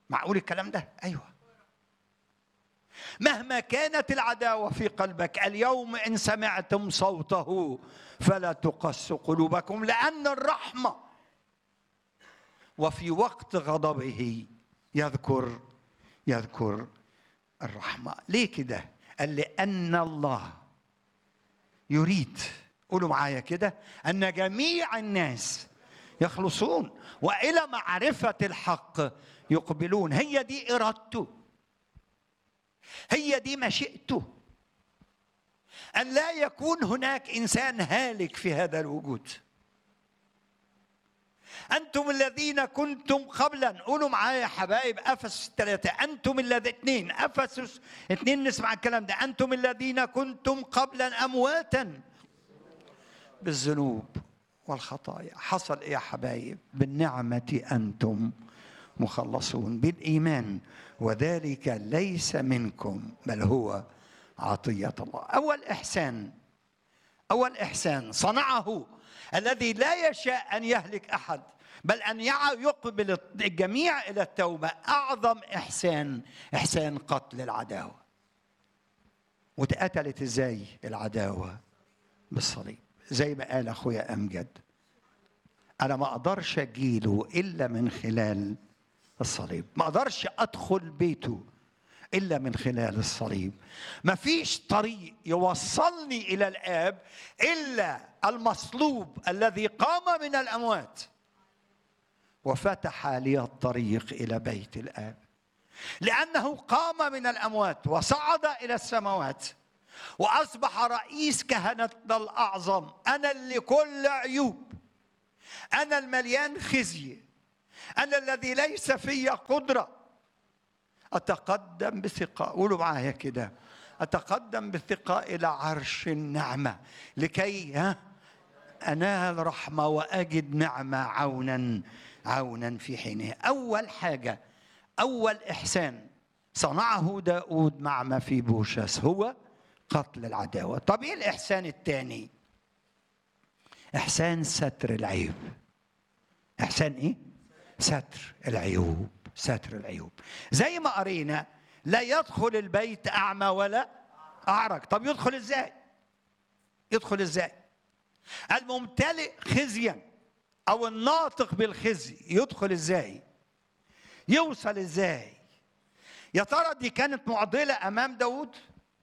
معقول الكلام ده ايوه مهما كانت العداوه في قلبك اليوم ان سمعتم صوته فلا تقس قلوبكم لان الرحمه وفي وقت غضبه يذكر يذكر الرحمه ليه كده قال لان الله يريد قولوا معايا كده ان جميع الناس يخلصون والى معرفه الحق يقبلون هي دي ارادته هي دي مشيئته ان لا يكون هناك انسان هالك في هذا الوجود انتم الذين كنتم قبلا قولوا معايا يا حبايب افسس ثلاثه انتم الذين اثنين افسس اثنين نسمع الكلام ده انتم الذين كنتم قبلا امواتا بالذنوب والخطايا حصل ايه يا حبايب بالنعمه انتم مخلصون بالايمان وذلك ليس منكم بل هو عطيه الله اول احسان اول احسان صنعه الذي لا يشاء ان يهلك احد بل ان يقبل الجميع الى التوبه اعظم احسان احسان قتل العداوه واتقتلت ازاي العداوه بالصليب زي ما قال اخويا امجد انا ما اقدرش اجيله الا من خلال الصليب ما اقدرش ادخل بيته الا من خلال الصليب ما فيش طريق يوصلني الى الاب الا المصلوب الذي قام من الاموات وفتح لي الطريق الى بيت الاب لانه قام من الاموات وصعد الى السماوات واصبح رئيس كهنتنا الاعظم انا اللي كل عيوب انا المليان خزي انا الذي ليس في قدره اتقدم بثقه قولوا معايا كده اتقدم بثقه الى عرش النعمه لكي ها انال رحمه واجد نعمه عونا عونا في حينه اول حاجه اول احسان صنعه داود مع ما في بوشس هو قتل العداوه طب ايه الاحسان الثاني احسان ستر العيب احسان ايه ستر العيوب ستر العيوب زي ما قرينا لا يدخل البيت اعمى ولا اعرج طب يدخل ازاي يدخل ازاي الممتلئ خزيا او الناطق بالخزي يدخل ازاي يوصل ازاي يا ترى دي كانت معضله امام داود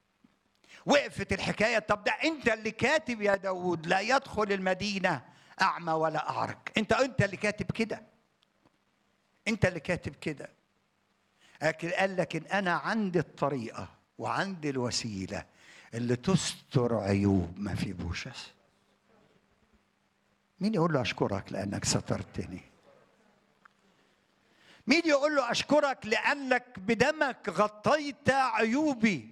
وقفت الحكايه طب ده انت اللي كاتب يا داود لا يدخل المدينه اعمى ولا اعرج انت انت اللي كاتب كده انت اللي كاتب كده لكن قال لكن انا عندي الطريقه وعندي الوسيله اللي تستر عيوب ما في بوشس مين يقول له اشكرك لانك سترتني مين يقول له اشكرك لانك بدمك غطيت عيوبي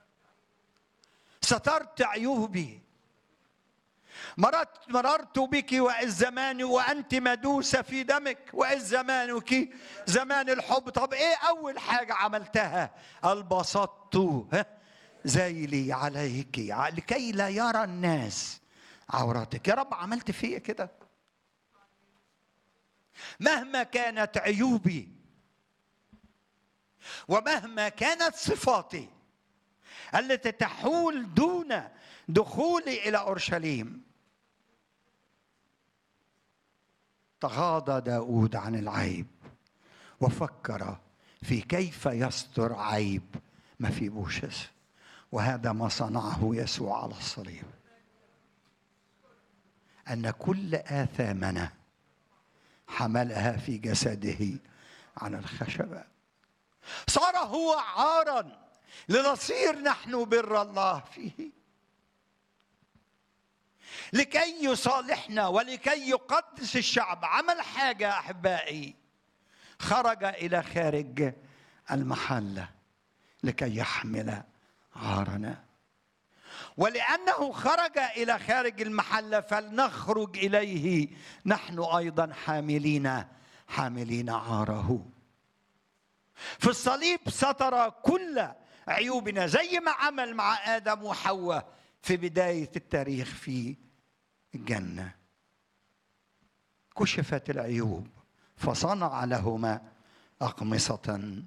سترت عيوبي مررت مررت بك والزمان وانت مدوسه في دمك والزمانك زمان الحب طب ايه اول حاجه عملتها البسطت ذيلي عليك لكي لا يرى الناس عوراتك يا رب عملت فيا كده مهما كانت عيوبي ومهما كانت صفاتي التي تحول دون دخولي الى اورشليم تغاضى داود عن العيب وفكر في كيف يستر عيب ما في بوشس وهذا ما صنعه يسوع على الصليب ان كل اثامنا حملها في جسده على الخشبه صار هو عارا لنصير نحن بر الله فيه لكي يصالحنا ولكي يقدس الشعب عمل حاجه احبائي خرج الى خارج المحله لكي يحمل عارنا ولانه خرج الى خارج المحله فلنخرج اليه نحن ايضا حاملين حاملين عاره في الصليب ستر كل عيوبنا زي ما عمل مع ادم وحواء في بدايه التاريخ في الجنه كشفت العيوب فصنع لهما أقمصة